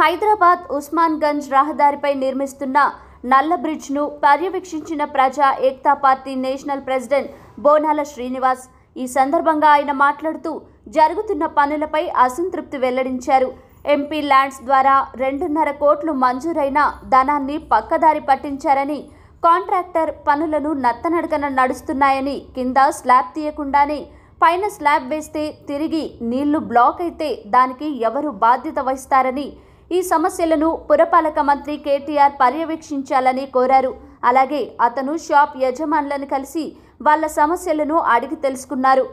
హైదరాబాద్ ఉస్మాన్ గంజ్ రహదారిపై నిర్మిస్తున్న నల్ల బ్రిడ్జ్ను పర్యవేక్షించిన ప్రజా ఏక్తా పార్టీ నేషనల్ ప్రెసిడెంట్ బోనాల శ్రీనివాస్ ఈ సందర్భంగా ఆయన మాట్లాడుతూ జరుగుతున్న పనులపై అసంతృప్తి వెల్లడించారు ఎంపీ ల్యాండ్స్ ద్వారా రెండున్నర కోట్లు మంజూరైన ధనాన్ని పక్కదారి పట్టించారని కాంట్రాక్టర్ పనులను నత్తనడకన నడుస్తున్నాయని కింద స్లాబ్ తీయకుండానే పైన స్లాబ్ వేస్తే తిరిగి నీళ్లు బ్లాక్ అయితే దానికి ఎవరు బాధ్యత వహిస్తారని ఈ సమస్యలను పురపాలక మంత్రి కేటీఆర్ పర్యవేక్షించాలని కోరారు అలాగే అతను షాప్ యజమానులను కలిసి వాళ్ళ సమస్యలను అడిగి తెలుసుకున్నారు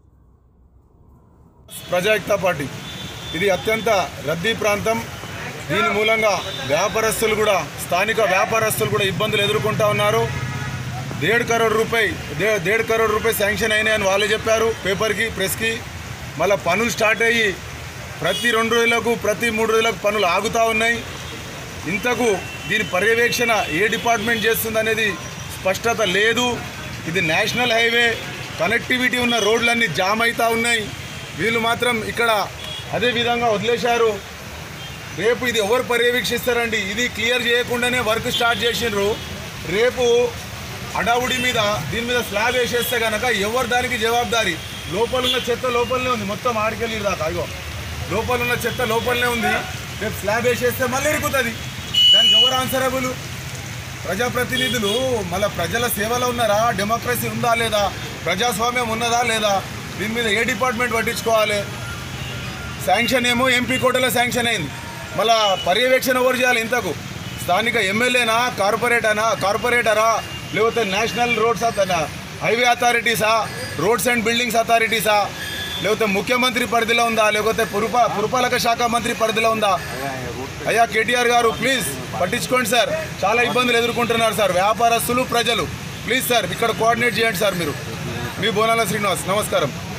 ప్రజాయుక్త పార్టీ ఇది అత్యంత రద్దీ ప్రాంతం దీని మూలంగా వ్యాపారస్తులు కూడా స్థానిక వ్యాపారస్తులు కూడా ఇబ్బందులు ఎదుర్కొంటా ఉన్నారు డేఢ్ కరోడ్ రూపాయి దే డేఢ్ కరోడ్ రూపాయి శాంక్షన్ అయినాయని వాళ్ళే చెప్పారు పేపర్కి ప్రెస్కి మళ్ళీ పనులు స్టార్ట్ అయ్యి ప్రతి రెండు రోజులకు ప్రతి మూడు రోజులకు పనులు ఆగుతూ ఉన్నాయి ఇంతకు దీని పర్యవేక్షణ ఏ డిపార్ట్మెంట్ చేస్తుందనేది స్పష్టత లేదు ఇది నేషనల్ హైవే కనెక్టివిటీ ఉన్న రోడ్లన్నీ జామ్ అవుతూ ఉన్నాయి వీళ్ళు మాత్రం ఇక్కడ అదే విధంగా వదిలేశారు రేపు ఇది ఎవరు పర్యవేక్షిస్తారండి ఇది క్లియర్ చేయకుండానే వర్క్ స్టార్ట్ చేసిండ్రు రేపు అడావుడి మీద దీని మీద స్లాబ్ వేసేస్తే కనుక ఎవరు దానికి జవాబుదారి లోపల ఉన్న చెత్త లోపలనే ఉంది మొత్తం ఆడికెళ్ళి దాకా అయ్యో లోపల ఉన్న చెత్త లోపలనే ఉంది రేపు స్లాబ్ వేసేస్తే మళ్ళీ ఇరుకుతుంది దానికి ఎవరు ఆన్సరబుల్ ప్రజాప్రతినిధులు మళ్ళీ ప్రజల సేవలో ఉన్నారా డెమోక్రసీ ఉందా లేదా ప్రజాస్వామ్యం ఉన్నదా లేదా దీని మీద ఏ డిపార్ట్మెంట్ పట్టించుకోవాలి శాంక్షన్ ఏమో ఎంపీ కోటలో శాంక్షన్ అయింది మళ్ళా పర్యవేక్షణ ఎవరు చేయాలి ఇంతకు స్థానిక ఎమ్మెల్యేనా కార్పొరేటనా కార్పొరేటరా లేకపోతే నేషనల్ రోడ్స్ అతనా హైవే అథారిటీసా రోడ్స్ అండ్ బిల్డింగ్స్ అథారిటీసా లేకపోతే ముఖ్యమంత్రి పరిధిలో ఉందా లేకపోతే పురపా పురపాలక శాఖ మంత్రి పరిధిలో ఉందా అయ్యా కేటీఆర్ గారు ప్లీజ్ పట్టించుకోండి సార్ చాలా ఇబ్బందులు ఎదుర్కొంటున్నారు సార్ వ్యాపారస్తులు ప్రజలు ప్లీజ్ సార్ ఇక్కడ కోఆర్డినేట్ చేయండి సార్ మీరు మీ బోనాల శ్రీనివాస్ నమస్కారం